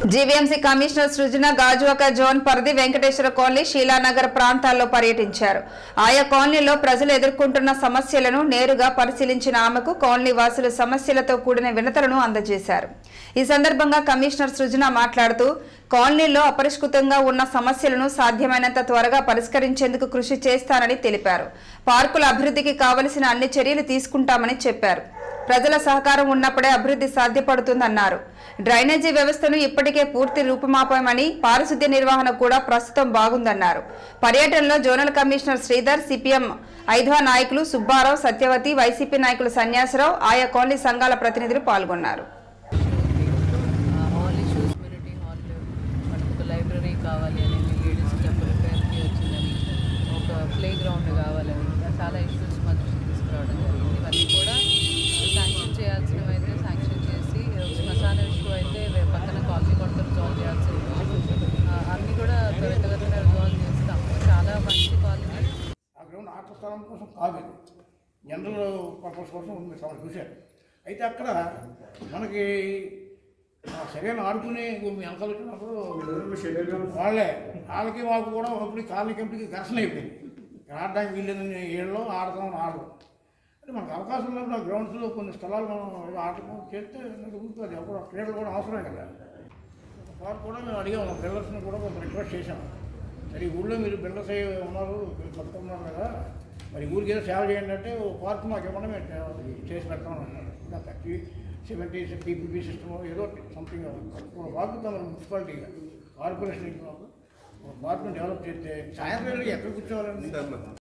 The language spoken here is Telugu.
GVMC commissioner Srujana Gajuwaka zone పరిధి వెంకటేశ్వర కాలనీ శీలానగర్ ప్రాంతాల్లో పర్యటించారు ఆయా కాలనీలో ప్రజలు ఎదుర్కొంటున్న సమస్యలను నేరుగా పరిశీలించిన ఆమెకు కాలనీ వాసులు సమస్యలతో కూడిన వినతులను అందజేశారు ఈ సందర్భంగా కమిషనర్ సృజన మాట్లాడుతూ కాలనీలో అపరిష్కృతంగా ఉన్న సమస్యలను సాధ్యమైనంత త్వరగా పరిష్కరించేందుకు కృషి చేస్తానని తెలిపారు పార్కుల అభివృద్ధికి కావలసిన అన్ని చర్యలు తీసుకుంటామని చెప్పారు ప్రజల సహకారం ఉన్నప్పుడే అభివృద్ధి సాధ్యపడుతుందన్నారు డ్రైనేజీ వ్యవస్థను ఇప్పటికే పూర్తి రూపుమాపామని పారిశుద్ధ్య నిర్వహణ కూడా ప్రస్తుతం బాగుందన్నారు పర్యటనలో జోనల్ కమిషనర్ శ్రీధర్ సిపిఎం ఐధ్వా నాయకులు సుబ్బారావు సత్యవతి వైసీపీ నాయకులు సన్యాసరావు ఆయా కాలనీ సంఘాల ప్రతినిధులు పాల్గొన్నారు హాల్ ఇష్యూస్ కమ్యూనిటీ హాల్ మనకు ఒక లైబ్రరీ కావాలి అని లేడీస్ టెంపుల్ ఫేర్కి వచ్చిందని ఒక ప్లే గ్రౌండ్ కావాలని ఇంకా చాలా ఇష్యూస్ మా దృష్టికి తీసుకురావడం జరిగింది ఇవన్నీ కూడా శాంక్షన్ చేయాల్సినవి అయితే శాంక్షన్ చేసి ఒక శ్మశాన ఇష్యూ అయితే వే- పక్కన కాలనీ కొడతలు సాల్వ్ చేయాల్సి ఉంది ఆ, అన్నీ కూడా త్వరితగతిన రిజాల్వ్ చేస్తాం చాలా మంచి కాలనీ ఆ గ్రౌండ్ ఆట స్థలం కోసం కాదు ఇది జనరల్ పర్పస్ కోసం ఉంది మీరు సమస్య చూశారు అయితే అక్కడ మనకి ఆ సరైన ఆడుకునే మీ అంకలు వచ్చినప్పుడు వాళ్ళే వాళ్ళకి మాకు కూడా ఒకప్పుడు కాలనీ కంపెనీకి ఘర్షణ అయిపోయింది ఆడడానికి వీళ్ళని ఏళ్ళలో ఆడతాం ఆడదు అంటే మనకు అవకాశం ఉన్నప్పుడు ఆ గ్రౌండ్స్లో కొన్ని స్థలాలు మనం ఏదో ఆటలు చేస్తే ఉంటుంది అప్పుడు క్రీడలు కూడా అవసరమే కదా వారు కూడా మేము అడిగాము బిల్డర్స్ని కూడా కొంచెం రిక్వెస్ట్ చేశాం సరే ఈ ఊళ్ళో మీరు బిల్డర్స్ అయ్యి ఉన్నారు మీరు కొత్త ఉన్నారు కదా మరి ఊరికి ఏదో సేవ చేయండి అంటే ఓ పార్క్ మాకు ఇవ్వడం మేము చేసి పెడతాం అన్నారు ఇంకా థర్టీ సెవెంటీ పీపీపీ సిస్టమ్ ఏదో సంథింగ్ ఒక పార్క్ తమ మున్సిపాలిటీగా కార్పొరేషన్ ఒక పార్క్ను డెవలప్ చేస్తే సాయంత్రం ఎక్కడ కూర్చోవాలండి